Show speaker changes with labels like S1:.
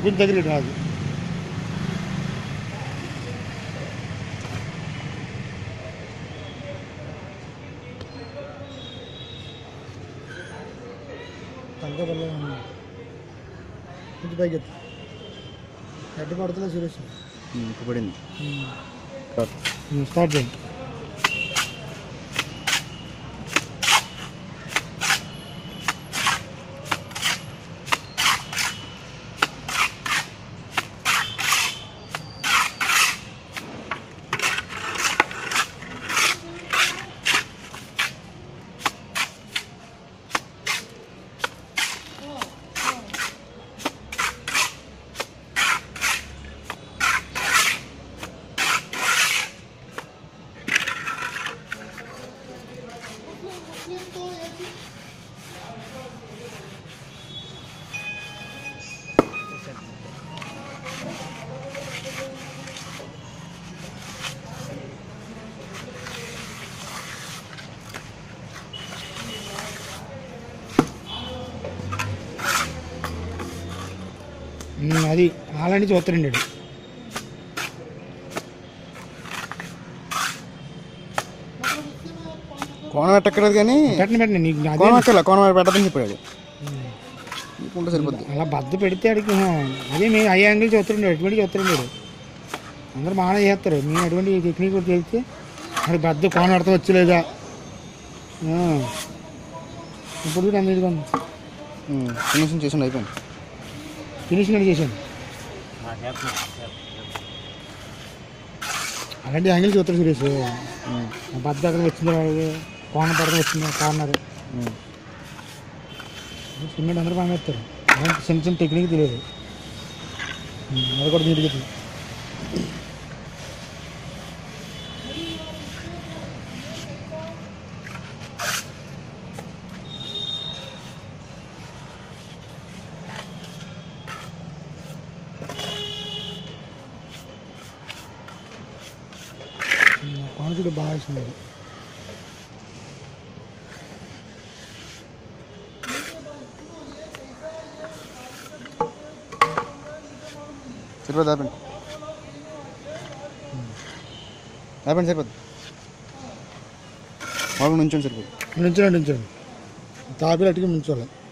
S1: కొంచెం దగ్గర ఇటు రాదు తలకాయ పడలేదు అన్న. కొంచెం పైకి ఎత్తు హెడ్ పడుతుందా సురేష్
S2: ఇప్పుడు పడింది
S1: స్టార్ట్ చేయండి ఉమ్, అది అలాంటి చూస్తారండి వాడు.
S2: కోన పెట్టక్కర్లేదు కానీ
S1: పెట్టండి పెట్టండి నీకు అదే
S2: కోన అక్కర్లే కోన పెట్టదని చెప్పాడు నీకుంటే సరిపోద్ది
S1: అలా బద్ద పెడితే అడిగి అదే మేము ఐ యాంగిల్ చూస్తారండి ఎటువంటి చూస్తారండి వాడు. అందరూ బాగానే చేస్తారు మేము అటువంటి టెక్నిక్ కూడా తెలిస్తే అది బద్ద కోన పడతా వచ్చలేదా ఆ. ఇప్పుడు కూడా అన్నిటిగా ఉంది
S2: ఫినిషింగ్ చేసి అయిపోయింది
S1: ఫినిషింగ్ అని చేశాను అలాంటి యాంగిల్ చూస్తారు సురేష్ బద్ద అక్కడ వచ్చింది వాడికి కోన పడతా వచ్చింది కార్నర్ సిమెంట్ అందరూ బాగా వేస్తారు అలాంటి చిన్న చిన్న టెక్నిక్ తెలియదు ఉమ్, అది కూడా నీట్గా తెలియదు కాన్ఫిడెంట్ బాగా ఇస్తుంది
S2: సరిపోద్ది ఆపండి ఆపండి సరిపోద్ది వాళ్ళు నుంచొని సరిపోద్ది
S1: నుంచోండి నుంచోండి తాపిలు అట్టుగా నుంచోవాలి